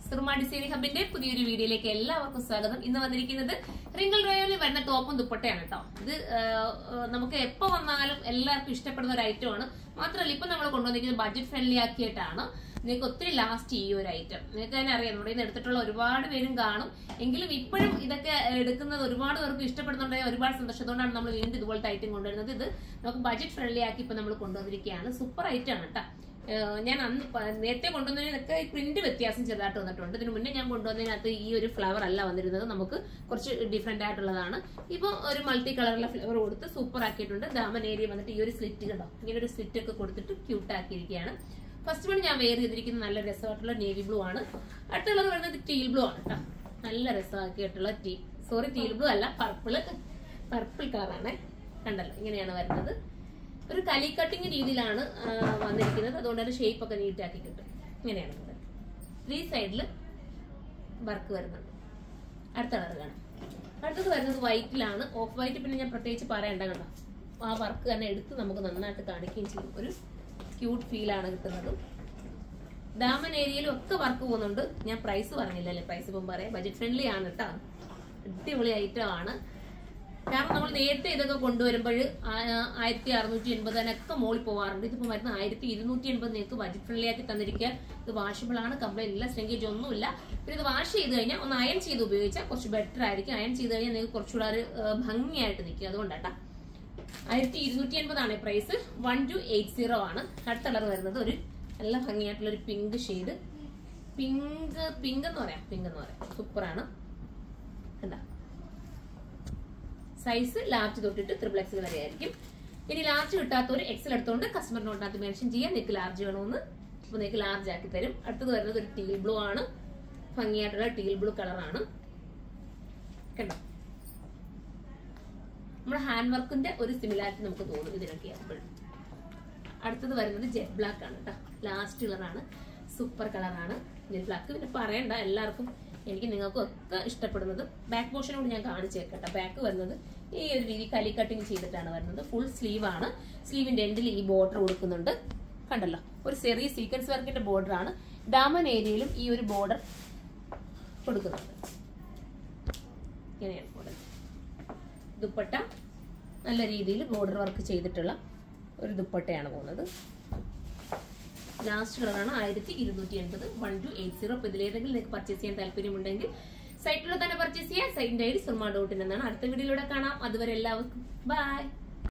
Soorma designing ഹബിന്റെ പുതിയൊരു വീഡിയോയിലേക്ക് എല്ലാവർക്കും സ്വാഗതം ഇന്ന് വന്നിരിക്കുന്നത് റിംഗിൾ റോയലിൽ വരുന്ന ടോപ്പും ദുപ്പട്ടയാണ് കേട്ടോ ഇത് ആ, ആ, നമുക്ക് എപ്പോ വന്നാലും എല്ലാവർക്കും ഇഷ്ടപ്പെടുന്ന ഒരു ഐറ്റം ആണ് മാത്രമല്ല ഇപ്പൊ നമ്മൾ കൊണ്ടുവന്നിരിക്കുന്നത് ബഡ്ജറ്റ് ഫ്രണ്ട്ലി ആക്കിയിട്ടാണ് നിങ്ങൾക്ക് ഒത്തിരി ലാസ്റ്റ് ഈ ഒരു ഐറ്റം നിങ്ങൾക്ക് തന്നെ അറിയാം നമ്മുടെ ഇന്ന് എടുത്തിട്ടുള്ള ഒരുപാട് പേരും കാണും എങ്കിലും ഇപ്പോഴും ഇതൊക്കെ എടുക്കുന്നത് ഒരുപാട് പേർക്ക് ഇഷ്ടപ്പെടുന്നുണ്ടെങ്കിൽ ഒരുപാട് സന്തോഷത്തോടാണ് നമ്മൾ വീണ്ടും ഇതുപോലത്തെ ഐറ്റം കൊണ്ടുവരുന്നത് ഇത് നമുക്ക് ബഡ്ജറ്റ് ഫ്രണ്ട്ലി ആക്കി ഇപ്പൊ നമ്മൾ കൊണ്ടുവന്നിരിക്കുകയാണ് സൂപ്പർ ഐറ്റം ആണ് കേട്ടോ ഏഹ് ഞാൻ അന്ന് പ- നേരത്തെ കൊണ്ടുവന്നതിനൊക്കെ പ്രിന്റ് വ്യത്യാസം ചെറുതായിട്ട് വന്നിട്ടുണ്ട് ഇതിനു മുന്നേ ഞാൻ കൊണ്ടുവന്നതിനകത്ത് ഈ ഒരു ഫ്ലവർ അല്ല വന്നിരുന്നത് നമുക്ക് കുറച്ച് ഡിഫറെന്റ് ആയിട്ടുള്ളതാണ് ഇപ്പൊ ഒരു മൾട്ടി കളറുള്ള ഫ്ലവർ കൊടുത്ത് സൂപ്പർ ആക്കിയിട്ടുണ്ട് ദാമൻ ഏരിയ വന്നിട്ട് ഈ ഒരു സ്ലിറ്റ് കണ്ടോ ഇങ്ങനെ ഒരു സ്ലിറ്റ് ഒക്കെ കൊടുത്തിട്ട് ക്യൂട്ട് ആക്കിയിരിക്കുകയാണ് ഫസ്റ്റ് വൺ ഞാൻ വെയർ ചെയ്തിരിക്കുന്ന നല്ല രസമായിട്ടുള്ള നേവി ബ്ലൂ ആണ് അടുത്ത കളർ വരുന്നത് ടീൽ ബ്ലൂ ആണ് കേട്ടോ നല്ല രസമാക്കിയിട്ടുള്ള ടീ സോറി ടീൽ ബ്ലൂ അല്ല പർപ്പിള് പർപ്പിൾ കളറാണ് കണ്ടല്ലോ ഇങ്ങനെയാണ് വരുന്നത് ഒരു കലി കട്ടിങ് രീതിയിലാണ് ആ, വന്നിരിക്കുന്നത് അതുകൊണ്ട് തന്നെ ഷേപ്പ് ഒക്കെ നീറ്റ് ആക്കി കിട്ടും ഇങ്ങനെയാണ് വരുന്നത് ത്രീ സൈഡിൽ വർക്ക് വരുന്നുണ്ട് അടുത്ത കളർ കാണാം അടുത്തത് വരുന്നത് വൈറ്റിലാണ് ഓഫ് വൈറ്റ് പിന്നെ ഞാൻ പ്രത്യേകിച്ച് പറയണ്ട കേട്ടോ ആ വർക്ക് തന്നെ എടുത്ത് നമുക്ക് നന്നായിട്ട് കാണിക്കുകയും ചെയ്യും ഒരു ക്യൂട്ട് ഫീലാണ് കിട്ടുന്നത് ഡാമൻ ഏരിയയിലും ഒക്കെ വർക്ക് പോകുന്നുണ്ട് ഞാൻ പ്രൈസ് പറഞ്ഞില്ലല്ലേ പ്രൈസ് ഇപ്പം പറയാം ബജറ്റ് ഫ്രണ്ട്ലി ആണ് കേട്ടോ അടിപൊളി ഐറ്റം ആണ് കാരണം നമ്മൾ നേരത്തെ ഇതൊക്കെ കൊണ്ടുവരുമ്പോൾ ആയിരത്തി അറുന്നൂറ്റി എൺപതിനൊക്കെ മോളിൽ പോകാറുണ്ട് ഇതിപ്പോൾ വരുന്ന ആയിരത്തി ഇരുന്നൂറ്റി എൺപത് നിങ്ങൾക്ക് ബജറ്റ് ഫ്രണ്ട്ലി ആക്കി തന്നിരിക്കുക ഇത് വാഷബിൾ ആണ് കംപ്ലൈന്റ് ഇല്ല സ്ട്രെങ്കേജ് ഒന്നുമില്ല പിന്നെ ഇത് വാഷ് ചെയ്ത് കഴിഞ്ഞാൽ ഒന്ന് അയൺ ചെയ്ത് ഉപയോഗിച്ചാൽ കുറച്ച് ബെറ്റർ ആയിരിക്കും അയൺ ചെയ്ത് കഴിഞ്ഞാൽ നിങ്ങൾക്ക് കുറച്ചുകൂടെ ഒരു ആ, ഭംഗിയായിട്ട് നിൽക്കും അതുകൊണ്ടാട്ടാ ആയിരത്തി ഇരുന്നൂറ്റി എൺപതാണ് price one two eight zero ആണ് അടുത്ത കളർ വരുന്നത് ഒരു നല്ല ഭംഗിയായിട്ടുള്ള ഒരു പിങ്ക് ഷെയ്ഡ് പിങ്ക് പിങ്ക് എന്ന് പറയാം പിങ്ക് എന്ന് പറയാം സൂപ്പറാണ് കണ്ട സൈസ് ലാർജ് തൊട്ടിട്ട് ത്രിബിൾ എക്സ് വരെ ആയിരിക്കും ഇനി ലാർജ് കിട്ടാത്തവർ എക്സൽ എടുത്തുകൊണ്ട് കസ്റ്റമർ നോട്ടിനകത്ത് മെൻഷൻ ചെയ്യാൻ നിങ്ങൾക്ക് ലാർജ് വേണമെന്ന് അപ്പൊ നിങ്ങൾക്ക് ലാർജ് ആക്കി തരും അടുത്തത് വരുന്നത് ഒരു ടീൽ ബ്ലൂ ആണ് ഭംഗിയായിട്ടുള്ള ടീൽ ബ്ലൂ കളറാണ് കണ്ടോ നമ്മുടെ ഹാൻഡ് വർക്കിന്റെ ഒരു സിമിലാരിറ്റി നമുക്ക് തോന്നും ഇതിനൊക്കെ ആകുമ്പോഴും അടുത്തത് വരുന്നത് ജെറ്റ് ബ്ലാക്ക് ആണ് കേട്ടോ ലാസ്റ്റ് കളറാണ് സൂപ്പർ കളറാണ് ജെറ്റ് ബ്ലാക്ക് പിന്നെ പറയണ്ട എല്ലാവർക്കും എനിക്ക് നിങ്ങൾക്കും ഒക്കെ ഇഷ്ടപ്പെടുന്നത് ബാക്ക് പോർഷൻ കൂടി ഞാൻ കാണിച്ചു വെക്കട്ടെ ബാക്ക് വരുന്നത് ഈ ഒരു രീതി കലി കട്ടിങ് ചെയ്തിട്ടാണ് വരുന്നത് ഫുൾ സ്ലീവ് ആണ് സ്ലീവിന്റെ എൻഡിൽ ഈ ബോർഡർ കൊടുക്കുന്നുണ്ട് കണ്ടല്ലോ ഒരു ചെറിയ സീക്വൻസ് വർക്കിന്റെ ബോർഡർ ആണ് ഡാമൻ ഏരിയയിലും ഈ ഒരു ബോർഡർ കൊടുക്കുന്നുണ്ട് ഇങ്ങനെയാണ് ബോർഡർ ദുപ്പട്ട നല്ല രീതിയിൽ ബോർഡർ വർക്ക് ചെയ്തിട്ടുള്ള ഒരു ദുപ്പട്ടയാണ് പോകുന്നത് ലാസ്റ്റ് കളറാണ് ആയിരത്തി ഇരുന്നൂറ്റി എൺപത് വൺ ടു എയ്റ്റ് സീറോ അപ്പോൾ ഇതിലേതെങ്കിലും നിങ്ങൾക്ക് പർച്ചേസ് ചെയ്യാൻ താല്പര്യമുണ്ടെങ്കിൽ സൈറ്റിലൂടെ തന്നെ പർച്ചേസ് ചെയ്യാം സൈറ്റിന്റെ ഐഡി സുർമ ഡോട്ട് ഇൻ എന്നാണ് അടുത്ത വീഡിയോയിലൂടെ കാണാം അതുവരെ എല്ലാവർക്കും ബൈ